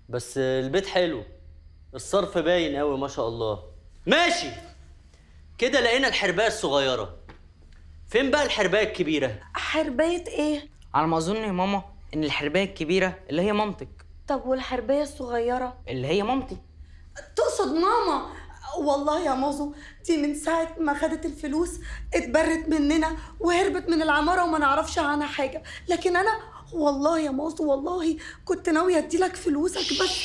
بس البيت حلو الصرف باين قوي ما شاء الله ماشي كده لقينا الحربايه الصغيره فين بقى الحربايه الكبيره حرباية ايه؟ على ما اظن يا ماما ان الحربايه الكبيره اللي هي مامتك طب والحرباية الصغيرة؟ اللي هي مامتي تقصد ماما والله يا مازو دي من ساعة ما خدت الفلوس اتبرت مننا وهربت من العمارة وما نعرفش عنها حاجة لكن أنا والله يا مازو والله كنت ناوية أديلك فلوسك بس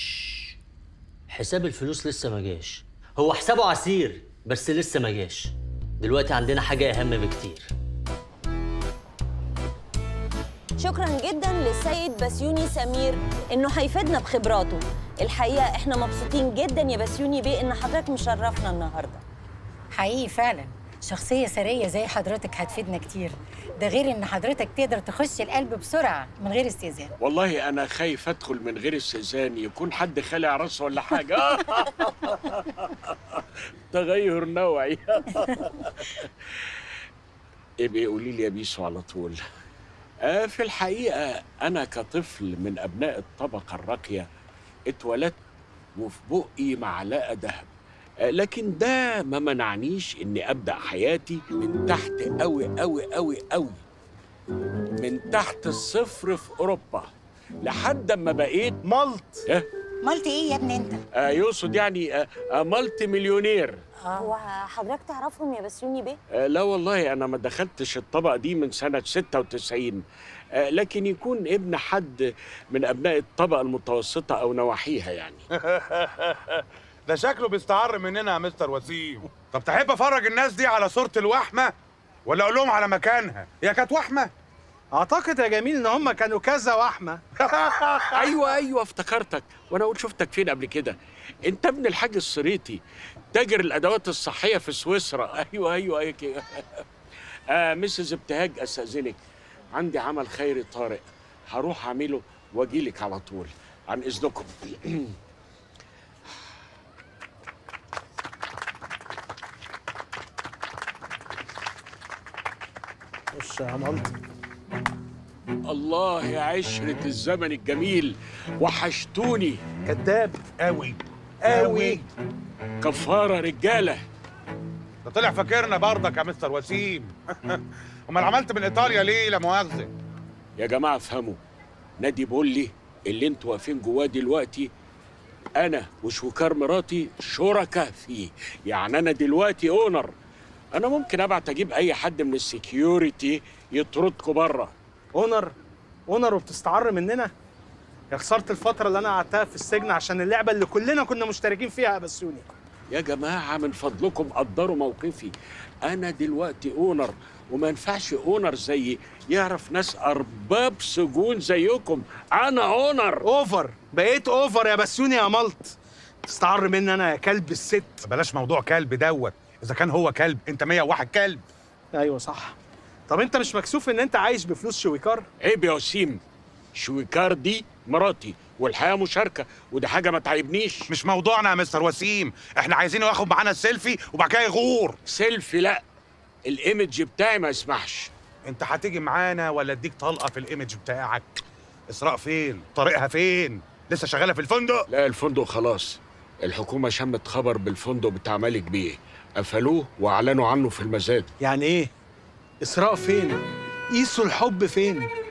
حساب الفلوس لسه ما جاش هو حسابه عسير بس لسه ما جاش دلوقتي عندنا حاجه اهم بكتير شكرا جدا للسيد بسيوني سمير انه هيفيدنا بخبراته الحقيقه احنا مبسوطين جدا يا بسيوني بيه ان حضرتك مشرفنا النهارده حقيقي فعلا شخصية سرية زي حضرتك هتفيدنا كتير ده غير ان حضرتك تقدر تخش القلب بسرعة من غير استئذان والله انا خايف ادخل من غير استئذان يكون حد خالع راسه ولا حاجه تغير نوعي ابقي قولي لي يا بيسو على طول آه في الحقيقه انا كطفل من ابناء الطبقه الراقيه اتولدت وفي بقي معلقه ذهب آه، لكن ده ما منعنيش اني ابدا حياتي من تحت قوي قوي قوي قوي من تحت الصفر في اوروبا لحد ما بقيت ملط إيه؟ مالت ايه يا ابني انت؟ آه يقصد يعني آه آه مالتي مليونير هو حضرتك تعرفهم يا بسيوني بيه آه لا والله انا ما دخلتش الطبقه دي من سنه 96 آه لكن يكون ابن حد من ابناء الطبقه المتوسطه او نواحيها يعني ده شكله بيستعر مننا يا مستر وسيم طب تحب افرج الناس دي على صورة الوحمة ولا اقول لهم على مكانها هي كانت وحمة اعتقد يا جميل ان هم كانوا كذا وحمه ايوه ايوه افتكرتك وانا اقول شفتك فين قبل كده انت ابن الحاج الصريطي تاجر الادوات الصحيه في سويسرا ايوه ايوه ايوه كده آه مسز ابتهاج استاذنك عندي عمل خيري طارئ هروح اعمله واجيلك على طول عن اذنكم خش يا ملط الله يا عشرة الزمن الجميل وحشتوني كذاب قوي قوي كفارة رجالة ده طلع فاكرنا برضك يا مستر وسيم امال عملت من ايطاليا ليه لا مؤاخذة يا جماعة افهموا نادي بيقول لي اللي انتوا واقفين جواه دلوقتي انا وشوكار مراتي شركاء فيه يعني انا دلوقتي اونر انا ممكن ابعت اجيب اي حد من السكيورتي يطردكم بره اونر اونر وبتستعر مننا يا خساره الفتره اللي انا قعدتها في السجن عشان اللعبه اللي كلنا كنا مشتركين فيها يا بسوني يا جماعة من فضلكم قدروا موقفي أنا دلوقتي أونر وما ينفعش أونر زي يعرف ناس أرباب سجون زيكم أنا أونر اوفر بقيت اوفر يا بسوني يا ملط تستعر مني انا يا كلب الست بلاش موضوع كلب دوت اذا كان هو كلب انت 101 كلب ايوه صح طب انت مش مكسوف ان انت عايش بفلوس شويكار عيب يا وسيم شويكار دي مراتي والحياة مشاركة ودي حاجة ما تعيبنيش مش موضوعنا يا مستر وسيم احنا عايزينه ياخد معانا السيلفي وبعد كده يغور سيلفي لا الايمج بتاعي ما يسمحش انت هتيجي معانا ولا اديك طلقه في الايمج بتاعك اسراء فين طريقها فين لسه شغاله في الفندق لا الفندق خلاص الحكومة شمت خبر بالفندق بتاع مالك بيه قفلوه واعلنوا عنه في المزاد يعني ايه اسراء فين قيسوا الحب فين